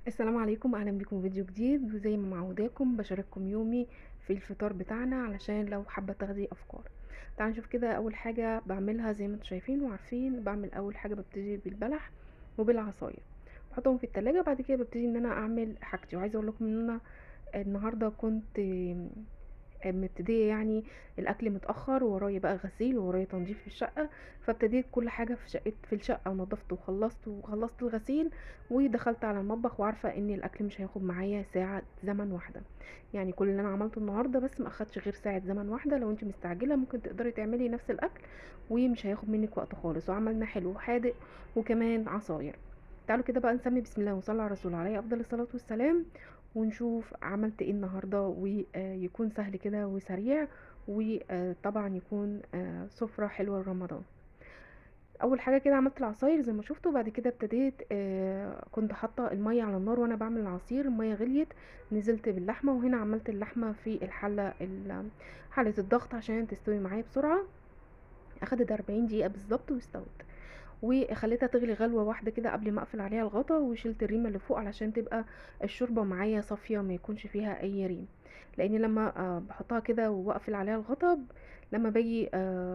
السلام عليكم اهلا بكم في فيديو جديد وزي ما معوداكم بشارككم يومي في الفطار بتاعنا علشان لو حابه تاخدي افكار تعالوا نشوف كده اول حاجه بعملها زي ما انتم شايفين وعارفين بعمل اول حاجه ببتدي بالبلح وبالعصايه بحطهم في التلاجة بعد كده ببتدي ان انا اعمل حاجتي وعايزه اقول لكم ان انا النهارده كنت مبتديه يعني الاكل متاخر ورايا بقى غسيل ورايا تنظيف في الشقه فابتديت كل حاجه في شقه في الشقه ونظفت وخلصت وخلصت الغسيل ودخلت على المطبخ وعارفه ان الاكل مش هياخد معايا ساعه زمن واحده يعني كل اللي انا عملته النهارده بس ما اخدش غير ساعه زمن واحده لو انت مستعجله ممكن تقدري تعملي نفس الاكل ومش هياخد منك وقت خالص وعملنا حلو وحادق وكمان عصاير تعالوا كده بقى نسمي بسم الله ونصلي على الرسول عليه افضل الصلاه والسلام ونشوف عملت ايه النهارده ويكون سهل كده وسريع وطبعا يكون سفرة حلوة لرمضان اول حاجه كده عملت العصاير زي ما شفتوا بعد كده ابتديت كنت حاطه الميه على النار وانا بعمل العصير الميه غليت نزلت باللحمه وهنا عملت اللحمه في الحله حله الضغط عشان تستوي معايا بسرعه اخدت 40 دقيقه بالظبط واستوت وخليتها تغلي غلوه واحده كده قبل ما اقفل عليها الغطا وشلت الريمه اللي فوق علشان تبقى الشوربه معايا صافيه ما يكونش فيها اي ريم لان لما بحطها كده واقفل عليها الغطا لما باجي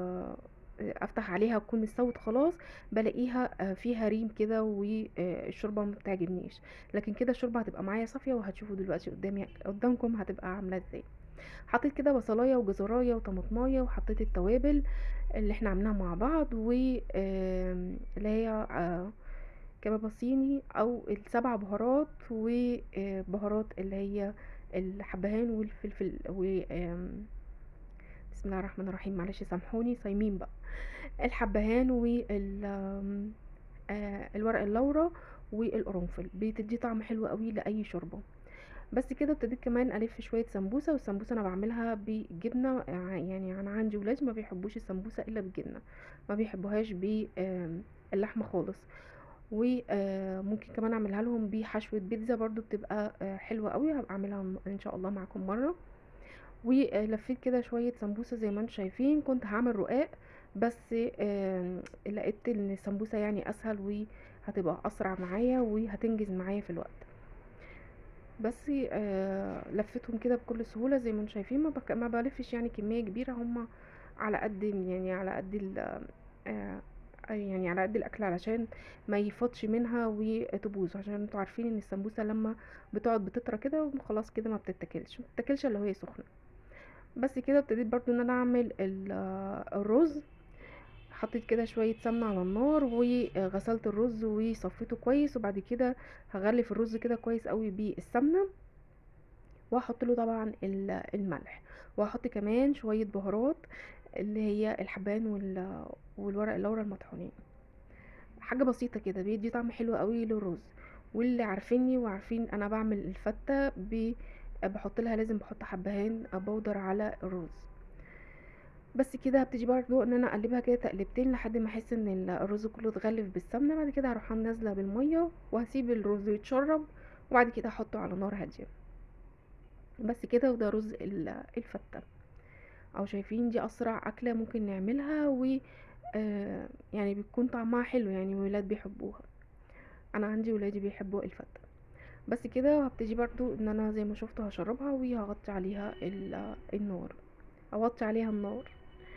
افتح عليها تكون استوت خلاص بلاقيها فيها ريم كده والشوربه ما بتعجبنيش لكن كده الشوربه هتبقى معايا صافيه وهتشوفوا دلوقتي قدامي قدامكم هتبقى عامله ازاي حطيت كده بصلايه وجزرايه وطماطمايه وحطيت التوابل اللي احنا عاملينها مع بعض و اللي هي كبابة صيني او السبع بهارات وبهارات اللي هي الحبهان والفلفل و بسم الله الرحمن الرحيم معلش سامحوني صايمين بقى الحبهان وال الورق اللورا والقرنفل بتدي طعم حلو قوي لاي شوربه بس كده ابتديت كمان الف شويه سمبوسه والسمبوسه انا بعملها بجبنه يعني انا عندي ولاد ما بيحبوش السمبوسه الا بالجبنه ما بيحبوهاش باللحمه خالص وممكن كمان اعملها لهم بحشوه بيتزا برضو بتبقى حلوه قوي هبقى اعملها ان شاء الله معاكم مره ولفيت كده شويه سمبوسه زي ما انتم شايفين كنت هعمل رقاق بس لقيت ان السمبوسه يعني اسهل وهتبقى اسرع معايا وهتنجز معايا في الوقت بس آه لفتهم كده بكل سهوله زي ما انتم شايفين ما, بك... ما بلفش يعني كميه كبيره هما على قد يعني على قد ال آه يعني على قد الاكل علشان ما يفضش منها وتبوظ عشان انتوا عارفين ان السمبوسه لما بتقعد بتطرى كده وخلاص كده ما بتتاكلش ما بتتاكلش الا وهي سخنه بس كده ابتديت برضو ان انا اعمل الرز حطيت كده شوية سمنة على النار وغسلت الرز وصفيته كويس وبعد كده هغلف الرز كده كويس قوي بالسمنة وهحط له طبعا الملح وهحط كمان شوية بهارات اللي هي الحبان والورق اللورا المطحونين حاجة بسيطة كده بيدي طعم حلو قوي للرز واللي عارفيني وعارفين انا بعمل الفتة بحط لها لازم بحط حبهان بودر على الرز بس كده هبتدي برضو ان انا اقلبها كده تقلبتين لحد ما احس ان الرز كله اتغلف بالسمنه بعد كده هروح نازله بالميه وهسيب الرز يتشرب وبعد كده احطه على نار هاديه بس كده وده رز الفته او شايفين دي اسرع اكله ممكن نعملها و آه يعني بتكون طعمها حلو يعني ولاد بيحبوها انا عندي ولادي بيحبوا الفته بس كده هبتدي برضو ان انا زي ما شفتوا هشربها وهغطي عليها النار اوطي عليها النار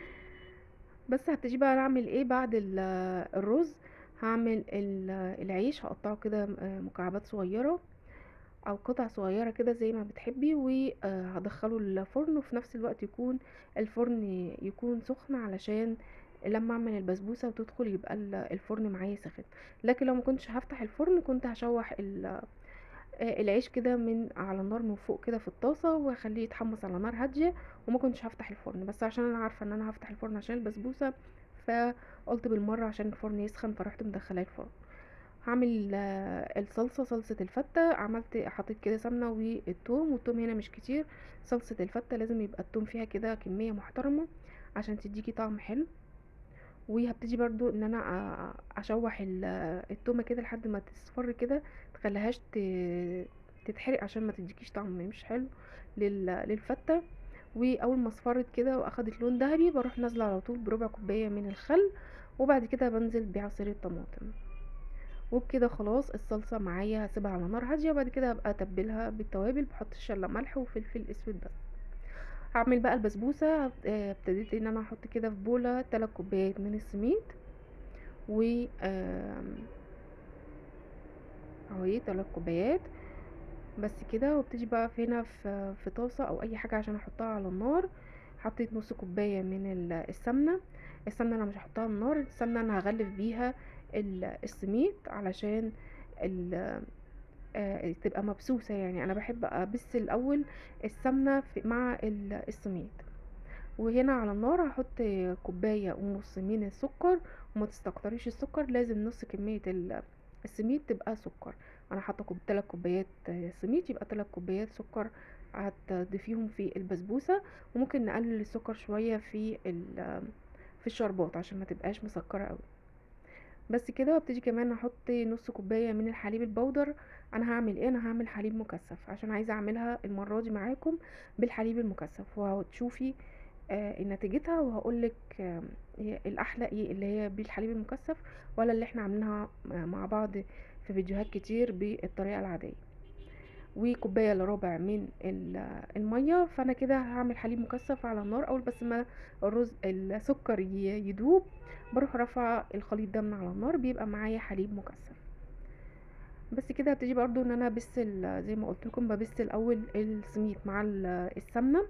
بس هبتدي بقى اعمل ايه بعد الرز هعمل العيش هقطعه كده مكعبات صغيره او قطع صغيره كده زي ما بتحبي وهدخله الفرن وفي نفس الوقت يكون الفرن يكون سخن علشان لما اعمل البسبوسه وتدخل يبقى الفرن معايا سخن لكن لو ما كنتش هفتح الفرن كنت هشوح العيش كده من على النار من فوق كده في الطاسه واخليه يتحمص على نار هاديه وما كنتش هفتح الفرن بس عشان انا عارفه ان انا هفتح الفرن عشان البسبوسه فقلت بالمره عشان الفرن يسخن فرحت مدخلاه الفرن هعمل الصلصه صلصه الفته عملت حطيت كده سمنه والثوم والثوم هنا مش كتير صلصه الفته لازم يبقى الثوم فيها كده كميه محترمه عشان تديكي طعم حلو وهبتدي برضو ان انا اشوح التومه كده لحد ما تصفر كده تخليهاش تتحرق عشان ما تديكيش طعم مش حلو للفته واول ما اصفرت كده واخدت لون ذهبي بروح نازله على طول بربع كوبايه من الخل وبعد كده بنزل بعصير الطماطم وبكده خلاص الصلصة معايا هسيبها على نار هادية وبعد كده هبقى اتبلها بالتوابل بحط شلة ملح وفلفل اسود بس هعمل بقى البسبوسة آه، ابتديت ان انا احط كده في بولة 3 كوبايات من السميد و آم، اهي 3 كوبايات بس كده وابتدي بقى في هنا في في طاسة او اي حاجة عشان احطها على النار حطيت نص كوباية من ال- السمنة السمنة انا مش هحطها على النار السمنة انا هغلف بيها ال- السميد علشان ال- آه، تبقى مبسوسة يعني انا بحب ابس الاول السمنة في مع ال- السميد وهنا على النار هحط كوباية ونص من السكر وما تستكتريش السكر لازم نص كمية ال- السميد تبقى سكر انا حاطه كوب تلات كوبايات سميد يبقى تلات كوبايات سكر هتضيفيهم في البسبوسة وممكن نقلل السكر شوية في ال- في الشربات عشان ما تبقاش مسكرة قوي بس كده وابتدي كمان احط نص كوبايه من الحليب البودر انا هعمل ايه انا هعمل حليب مكثف عشان عايزه اعملها المره دي معاكم بالحليب المكثف وهتشوفي آه نتيجتها وهقولك آه هي الاحلى ايه اللي هي بالحليب المكثف ولا اللي احنا عاملينها مع بعض في فيديوهات كتير بالطريقه العاديه وكوبايه الا ربع من ال- الميه فانا كده هعمل حليب مكثف على النار اول بس ما الرز السكر ي- يدوب بروح رافعه الخليط ده من على النار بيبقى معايا حليب مكثف بس كده هبتدي برضو ان انا ابس ال- زي ما قلت لكم ببس الاول السميد مع ال- السمنه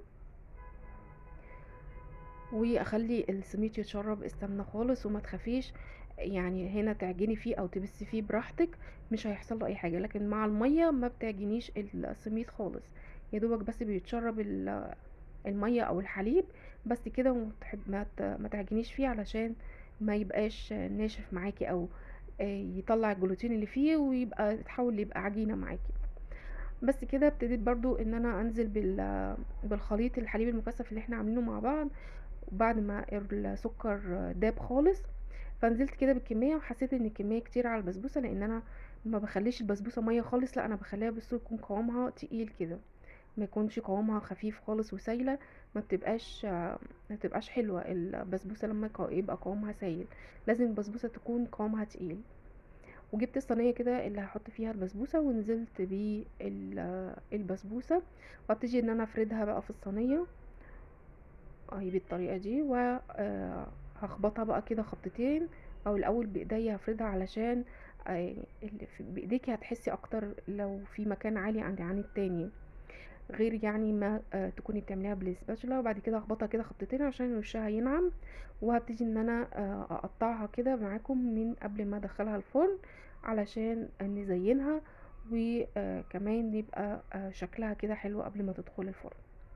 واخلي السميد يتشرب السمنه خالص وما تخافيش يعني هنا تعجني فيه او تبسي فيه براحتك مش هيحصل له اي حاجه لكن مع الميه ما بتعجنيش السميد خالص يا دوبك بس بيتشرب ال- الميه او الحليب بس كده وما تحب ما ت- ما تعجنيش فيه علشان ما يبقاش ناشف معاكي او آه، يطلع الجلوتين اللي فيه ويبقى يتحول يبقى عجينه معاكي بس كده ابتديت برضو ان انا انزل بال بالخليط الحليب المكثف اللي احنا عاملينه مع بعض وبعد ما السكر داب خالص فنزلت كده بالكميه وحسيت ان الكميه كتير على البسبوسه لان انا ما بخليش البسبوسه ميه خالص لا انا بخليها بس يكون قوامها تقيل كده ما يكونش قوامها خفيف خالص وسايله ما بتبقاش ما بتبقاش حلوه البسبوسه لما يقا- يبقى قوامها سايل لازم البسبوسه تكون قوامها تقيل وجبت الصينيه كده اللي هحط فيها البسبوسه ونزلت بالبسبوسه وابتدي ان انا افردها بقى في الصينيه اهي بالطريقه دي وهخبطها بقى كده خبطتين او الاول بايديا هفردها علشان آه، اللي في- بايديكي هتحسي اكتر لو في مكان عالي عند عن التاني غير يعني ما آه، تكوني بتعمليها بالسباتشولا وبعد كده هخبطها كده خبطتين عشان وشها ينعم وهبتدي ان انا آه، اقطعها كده معاكم من قبل ما ادخلها الفرن علشان نزينها وكمان يبقى آه، شكلها كده حلو قبل ما تدخل الفرن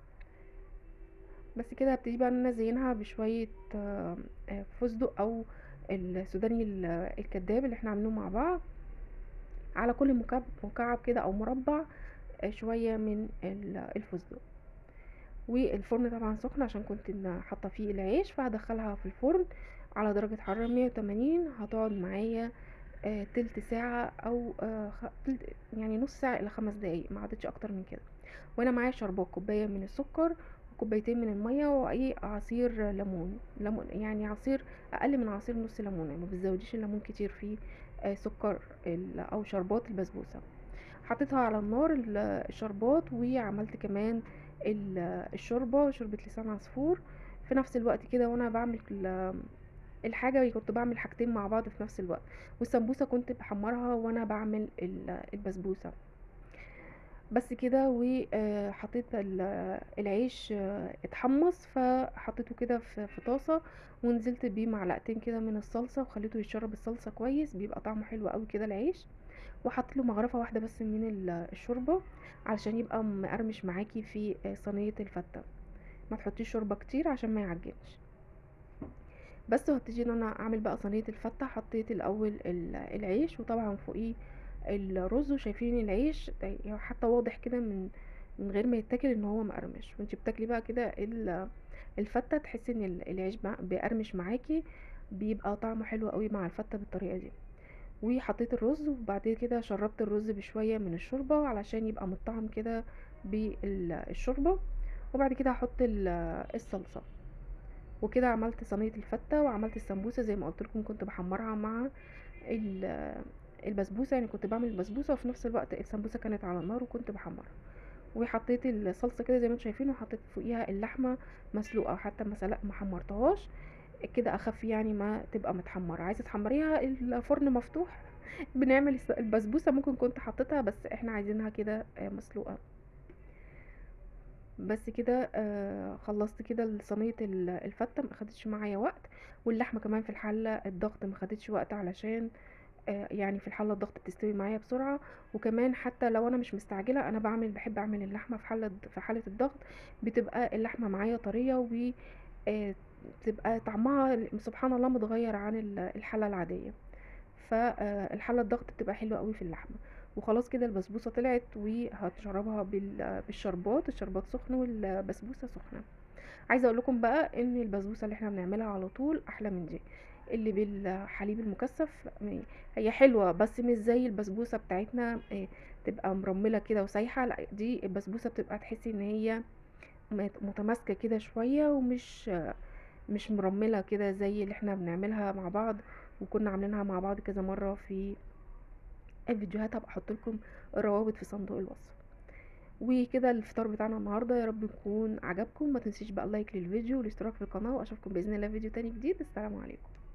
بس كده هبتدي بقى ان انا ازينها بشويه آه، آه، فستق او السوداني ال- الكداب اللي احنا عاملينه مع بعض على كل مكعب مكعب كده او مربع آه، شويه من ال- الفستق والفرن طبعا سخن عشان كنت إن حاطه فيه العيش فهدخلها في الفرن على درجه حراره 180 هتقعد معايا آه، تلت ساعه او آه، خ- تلت يعني نص ساعه الى خمس دقايق ما عادتش اكتر من كده وانا معايا شربات كوبايه من السكر وكوبايتين من الميه واي عصير ليمون ليمون يعني عصير اقل من عصير نص ليمونه يعني ما بتزوديش الليمون كتير في آه، سكر ال- او شربات البسبوسه حطيتها على النار ال- الشربات وعملت كمان ال- الشوربه شوربه لسان عصفور في نفس الوقت كده وانا بعمل ال- الحاجه كنت بعمل حاجتين مع بعض في نفس الوقت والسمبوسه كنت بحمرها وانا بعمل ال- البسبوسه بس كده وحطيت العيش آه، اتحمص فحطيته كده في في طاسه ونزلت بيه معلقتين كده من الصلصه وخليته يشرب الصلصه كويس بيبقى طعمه حلو قوي كده العيش وحطيت له مغرفه واحده بس من ال- الشوربه علشان يبقى مقرمش معاكي في آه، صينيه الفته ما تحطيش شوربه كتير عشان ما يعجنش بس وهبتدي ان انا اعمل بقى صينيه الفته حطيت الاول ال- العيش وطبعا فوقيه الرز وشايفين العيش ده حتى واضح كده من من غير ما يتاكل ان هو مقرمش وانت بتاكلي بقى كده ال- الفته تحسي ان ال- العيش بقى- بيقرمش معاكي بيبقى طعمه حلو قوي مع الفته بالطريقه دي وحطيت الرز وبعد كده شربت الرز بشويه من الشوربه علشان يبقى مطعم كده بالشوربه وبعد كده هحط ال- الصلصه وكده عملت صينيه الفته وعملت السمبوسه زي ما قلت لكم كنت بحمرها مع ال- البسبوسه يعني كنت بعمل البسبوسه وفي نفس الوقت السمبوسه كانت على النار وكنت بحمرها وحطيت الصلصه كده زي ما انتم شايفين وحطيت فوقيها اللحمه مسلوقه حتى ما سلق ما حمرتهاش كده اخف يعني ما تبقى متحمره عايزه تحمريها الفرن مفتوح بنعمل الس- البسبوسه ممكن كنت حطيتها بس احنا عايزينها كده آه، مسلوقه بس كده آه خلصت كده صينيه ال- الفته ما خدتش معايا وقت واللحمه كمان في الحله الضغط ما خدتش وقت علشان آه يعني في الحله الضغط بتستوي معايا بسرعه وكمان حتى لو انا مش مستعجله انا بعمل بحب اعمل اللحمه في حله في حاله الضغط بتبقى اللحمه معايا طريه و آه، بتبقى طعمها سبحان الله متغير عن ال- الحله العاديه فالحله الضغط بتبقى حلوه قوي في اللحمه وخلاص كده البسبوسه طلعت وهتشربها بال- بالشربات الشربات سخن والبسبوسه سخنه عايزه اقول لكم بقى ان البسبوسه اللي احنا بنعملها على طول احلى من دي اللي بالحليب المكثف م- هي حلوه بس مش زي البسبوسه بتاعتنا إيه، تبقى مرمله كده وسايحه لا دي البسبوسه بتبقى تحسي ان هي مت- متماسكه كده شويه ومش مش مرمله كده زي اللي احنا بنعملها مع بعض وكنا عاملينها مع بعض كذا مره في الفيديوهات هبقى احط لكم الروابط في صندوق الوصف وكده الفطار بتاعنا النهارده يا رب يكون عجبكم ما تنسيش بقى اللايك للفيديو والاشتراك في القناه واشوفكم باذن الله في فيديو تاني جديد السلام عليكم